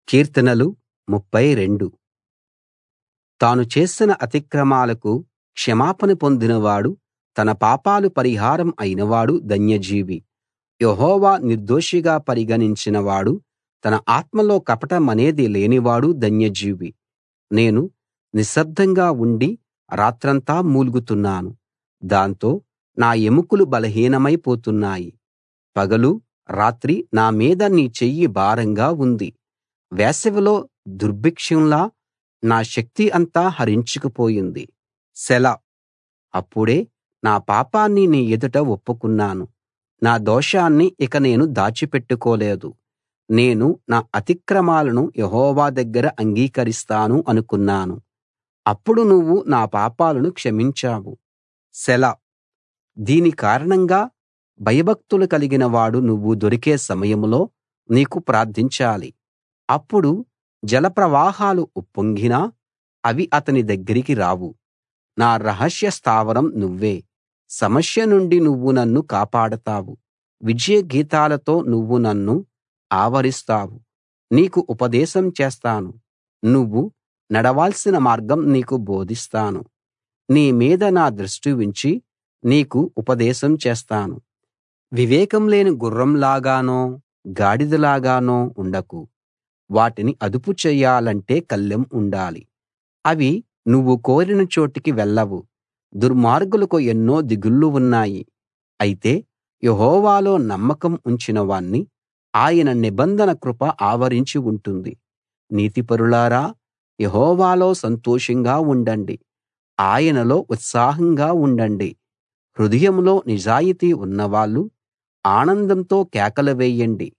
కీర్తనలు 32 తాను చేసిన అతిక్రమాలకు క్షమాపణ పొందినవాడు తన పాపాలు పరిహారం అయినవాడు ధన్యజీవి యెహోవా నిర్దోషిగా పరిగణించిన వాడు తన ఆత్మలో కపటమనేది లేనివాడు ధన్యజీవి నేను నిశ్శబ్దంగా ఉండి రాత్రంతా మూల్గుతున్నాను దాంతో నా ఎముకలు బలహీనమై పోతున్నాయి పగలూ రాత్రీ నా మీద నీ చెయ్యి భారంగా ఉంది వేసవిలో దుర్భిక్షంలా నా శక్తి అంతా హరించుకుపోయింది సెలా అప్పుడే నా పాపాన్ని నీ ఎదుట ఒప్పుకున్నాను నా దోషాన్ని ఇక నేను దాచిపెట్టుకోలేదు నేను నా అతిక్రమాలను యెహోవా దగ్గర అంగీకరిస్తాను అనుకున్నాను అప్పుడు నువ్వు నా పాపాలను క్షమించావు సెలా దీని కారణంగా భయభక్తులు కలిగిన వాడు నువ్వు దొరికే సమయంలో నీకు ప్రార్థించాలి అప్పుడు జలప్రవాహాలు ఉప్పొంగినా అవి అతని దగ్గరికి రావు నా రహస్య స్థావరం నువ్వే సమస్య నుండి నువ్వు నన్ను కాపాడతావు విజయ గీతాలతో నువ్వు నన్ను ఆవరిస్తావు నీకు ఉపదేశం చేస్తాను నువ్వు నడవాల్సిన మార్గం నీకు బోధిస్తాను నీ మీద నా దృష్టి ఉంచి నీకు ఉపదేశం చేస్తాను వివేకం లేని గుర్రంలాగానో గాడిదలాగానో ఉండకు వాటిని అదుపు చెయ్యాలంటే కళ్ళెం ఉండాలి అవి నువ్వు కోరిన చోటికి వెళ్ళవు దుర్మార్గులకు ఎన్నో దిగుళ్ళు ఉన్నాయి అయితే యెహోవాలో నమ్మకం ఉంచిన వాణ్ణి ఆయన నిబంధన కృప ఆవరించి ఉంటుంది నీతిపరులారా యెహోవాలో సంతోషంగా ఉండండి ఆయనలో ఉత్సాహంగా ఉండండి హృదయంలో నిజాయితీ ఉన్నవాళ్ళు ఆనందంతో కేకలు వేయండి